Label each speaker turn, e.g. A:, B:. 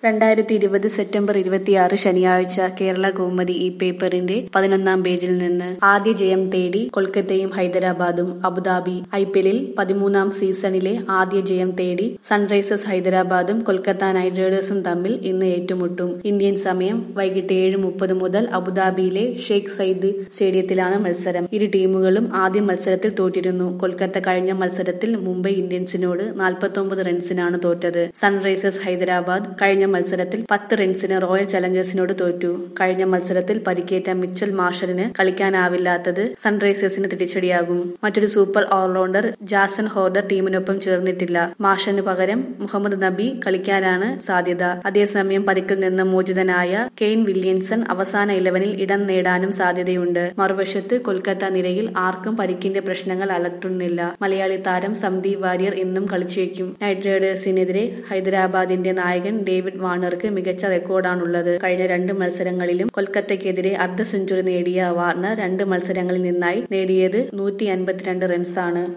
A: രണ്ടായിരത്തി ഇരുപത് സെപ്റ്റംബർ ഇരുപത്തിയാറ് ശനിയാഴ്ച കേരള കൗമുദി ഈ പേപ്പറിന്റെ പതിനൊന്നാം പേജിൽ നിന്ന് ആദ്യ ജയം തേടി കൊൽക്കത്തയും ഹൈദരാബാദും അബുദാബി ഐ പി എല്ലിൽ പതിമൂന്നാം സീസണിലെ ആദ്യ ജയം തേടി സൺറൈസേഴ്സ് ഹൈദരാബാദും കൊൽക്കത്ത നൈറ്റ് റൈഡേഴ്സും തമ്മിൽ ഇന്ന് ഏറ്റുമുട്ടും ഇന്ത്യൻ സമയം വൈകിട്ട് ഏഴ് മുപ്പത് മുതൽ അബുദാബിയിലെ ഷെയ്ഖ് സയ്യിദ് സ്റ്റേഡിയത്തിലാണ് മത്സരം ഇരു ടീമുകളും ആദ്യ മത്സരത്തിൽ തോറ്റിരുന്നു കൊൽക്കത്ത കഴിഞ്ഞ മത്സരത്തിൽ മുംബൈ ഇന്ത്യൻസിനോട് നാൽപ്പത്തൊമ്പത് റൺസിനാണ് തോറ്റത് സൺറൈസേഴ്സ് ഹൈദരാബാദ് കഴിഞ്ഞ മത്സരത്തിൽ പത്ത് റൺസിന് റോയൽ ചലഞ്ചേഴ്സിനോട് തോറ്റു കഴിഞ്ഞ മത്സരത്തിൽ പരിക്കേറ്റ മിച്ചൽ മാർഷലിന് കളിക്കാനാവില്ലാത്തത് സൺറൈസേഴ്സിന് തിരിച്ചടിയാകും മറ്റൊരു സൂപ്പർ ഓൾറൗണ്ടർ ജാസൻ ഹോർഡർ ടീമിനൊപ്പം ചേർന്നിട്ടില്ല മാർഷലിന് പകരം മുഹമ്മദ് നബി കളിക്കാനാണ് സാധ്യത അതേസമയം പരിക്കിൽ നിന്ന് മോചിതനായ കെയ്ൻ വില്യംസൺ അവസാന ഇലവനിൽ ഇടം നേടാനും സാധ്യതയുണ്ട് മറുവശത്ത് കൊൽക്കത്ത നിരയിൽ ആർക്കും പരിക്കിന്റെ പ്രശ്നങ്ങൾ അലട്ടുന്നില്ല മലയാളി താരം സന്ദീപ് വാര്യർ ഇന്നും കളിച്ചേക്കും നൈറ്റ് റൈഡേഴ്സിനെതിരെ ഹൈദരാബാദിന്റെ നായകൻ ഡേവിഡ് വാർണർക്ക് മികച്ച റെക്കോർഡാണുള്ളത് കഴിഞ്ഞ രണ്ട് മത്സരങ്ങളിലും കൊൽക്കത്തയ്ക്കെതിരെ അർദ്ധ സെഞ്ചുറി നേടിയ വാർണർ രണ്ട് മത്സരങ്ങളിൽ നിന്നായി നേടിയത് നൂറ്റി അൻപത്തിരണ്ട് റൺസാണ്